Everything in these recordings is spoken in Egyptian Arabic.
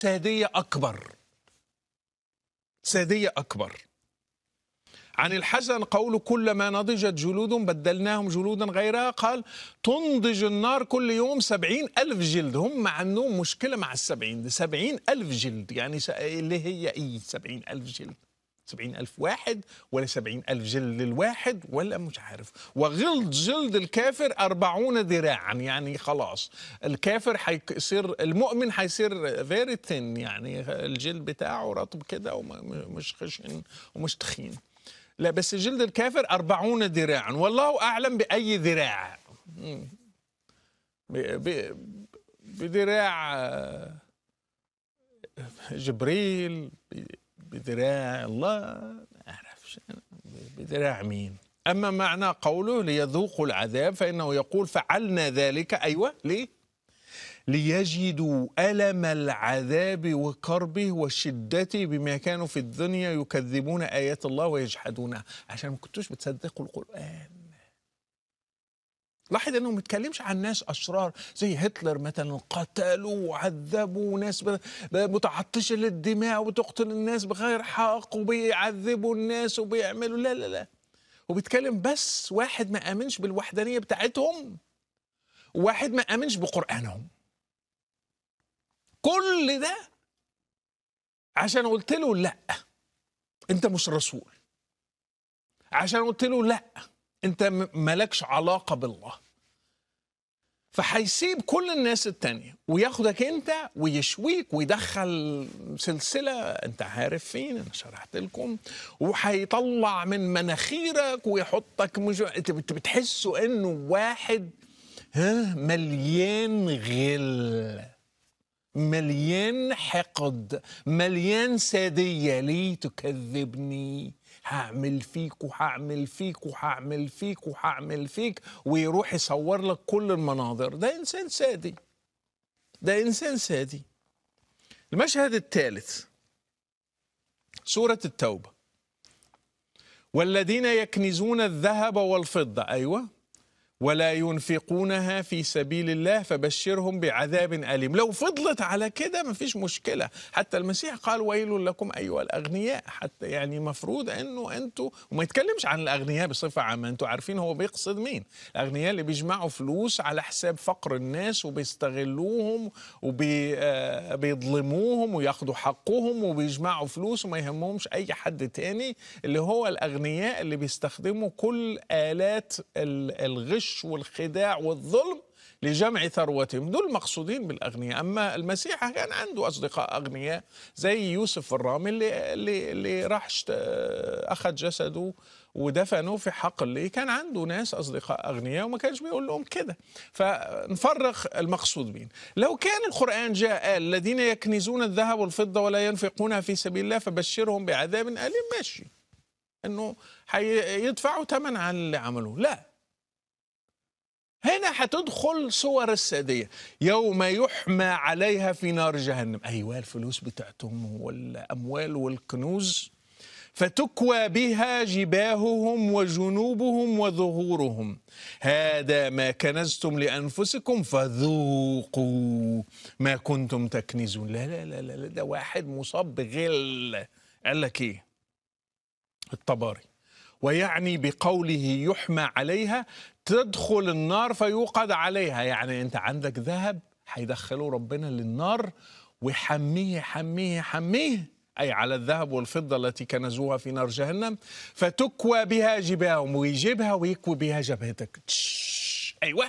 سادية أكبر سادية أكبر عن الحسن قول كلما نضجت جلود بدلناهم جلودا غيرها قال تنضج النار كل يوم سبعين ألف جلد هم عندهم مشكلة مع السبعين سبعين ألف جلد يعني س- اللي هي إيه سبعين ألف جلد سبعين ألف واحد ولا سبعين ألف جلد للواحد ولا مش عارف وغلظ جلد الكافر أربعون ذراعا يعني خلاص الكافر حيصير المؤمن حيصير فيري ثين يعني الجلد بتاعه رطب كده ومش خشن ومش تخين لا بس جلد الكافر أربعون ذراعا والله أعلم بأي ذراع مم. ب- ب- بذراع آه، جبريل ب- بذراع الله ما أعرفش بذراع مين أما معنى قوله ليذوقوا العذاب فإنه يقول فعلنا ذلك أيوة ليه ليجدوا ألم العذاب وكربه وشدته بما كانوا في الدنيا يكذبون آيات الله ويجحدونها عشان ما كنتوش بتصدقوا القرآن لاحظ انه ما بيتكلمش عن ناس اشرار زي هتلر مثلا قتلوا وعذبوا ناس ب- ب- متعطشه للدماء وبتقتل الناس بغير حق وبيعذبوا الناس وبيعملوا لا لا لا هو بيتكلم بس واحد ما امنش بالوحدانيه بتاعتهم وواحد ما امنش بقرانهم كل ده عشان قلت له لا انت مش رسول عشان قلت له لا انت م- مالكش علاقه بالله فهيسيب كل الناس التانية وياخدك انت ويشويك ويدخل سلسلة انت عارف فين انا شرحت لكم وهيطلع من مناخيرك ويحطك مش انت بت- بتحسوا انه واحد ها مليان غل مليان حقد مليان سادية ليه تكذبني هعمل فيك وهعمل فيك وهعمل فيك وهعمل فيك ويروح يصور لك كل المناظر ده إنسان سادي ده إنسان سادي المشهد الثالث سورة التوبة والذين يكنزون الذهب والفضة أيوة ولا ينفقونها في سبيل الله فبشرهم بعذاب أليم لو فضلت على كده مفيش مشكلة حتى المسيح قال ويل لكم أيها الأغنياء حتى يعني مفروض أنه أنتوا وما يتكلمش عن الأغنياء بصفة عامة أنتوا عارفين هو بيقصد مين الأغنياء اللي بيجمعوا فلوس على حساب فقر الناس وبيستغلوهم وبيظلموهم وياخدوا حقهم وبيجمعوا فلوس وما يهمهمش أي حد تاني اللي هو الأغنياء اللي بيستخدموا كل آلات ال- الغش والخداع والظلم لجمع ثروتهم دول مقصودين بالأغنياء أما المسيح كان عنده أصدقاء أغنياء زي يوسف الرامي اللي, اللي, اللي راح اشت- أخذ جسده ودفنه في حقل ليه كان عنده ناس أصدقاء أغنياء وما كانش بيقول لهم كده فنفرق المقصود مين لو كان القرآن جاء قال الذين يكنزون الذهب والفضة ولا ينفقونها في سبيل الله فبشرهم بعذاب أليم ماشي انه هيدفعوا ثمن على اللي عملوه لا هنا هتدخل صور السادية يوم يحمى عليها في نار جهنم أيوة الفلوس بتاعتهم والأموال والكنوز فتكوى بها جباههم وجنوبهم وظهورهم هذا ما كنزتم لأنفسكم فذوقوا ما كنتم تكنزون لا لا لا لا, لا ده واحد مصاب بغل قال لك ايه الطباري ويعني بقوله يحمى عليها تدخل النار فيوقد عليها يعني انت عندك ذهب هيدخلوا ربنا للنار ويحميه يحميه يحميه أي على الذهب والفضة التي كنزوها في نار جهنم فتكوى بها جباههم ويجيبها ويكوي بها جبهتك تش. أيوة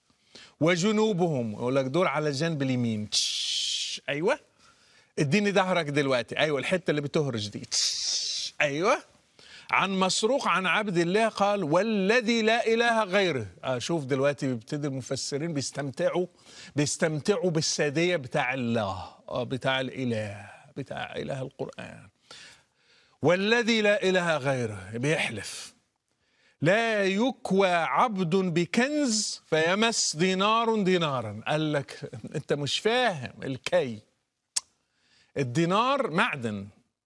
وجنوبهم يقول لك دول على الجنب اليمين تش. أيوة اديني ظهرك دلوقتي أيوة الحتة اللي بتهرج دي تش. أيوة عن مسروق عن عبد الله قال والذي لا اله غيره آه شوف دلوقتي بيبتدي المفسرين بيستمتعوا بيستمتعوا بالساديه بتاع الله آه بتاع الاله بتاع اله القران والذي لا اله غيره بيحلف لا يكوى عبد بكنز فيمس دينار دينارا قال لك انت مش فاهم الكي الدينار معدن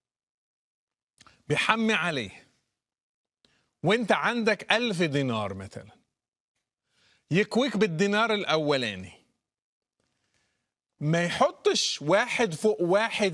بيحمي عليه وانت عندك ألف دينار مثلا يكويك بالدينار الأولاني ما يحطش واحد فوق واحد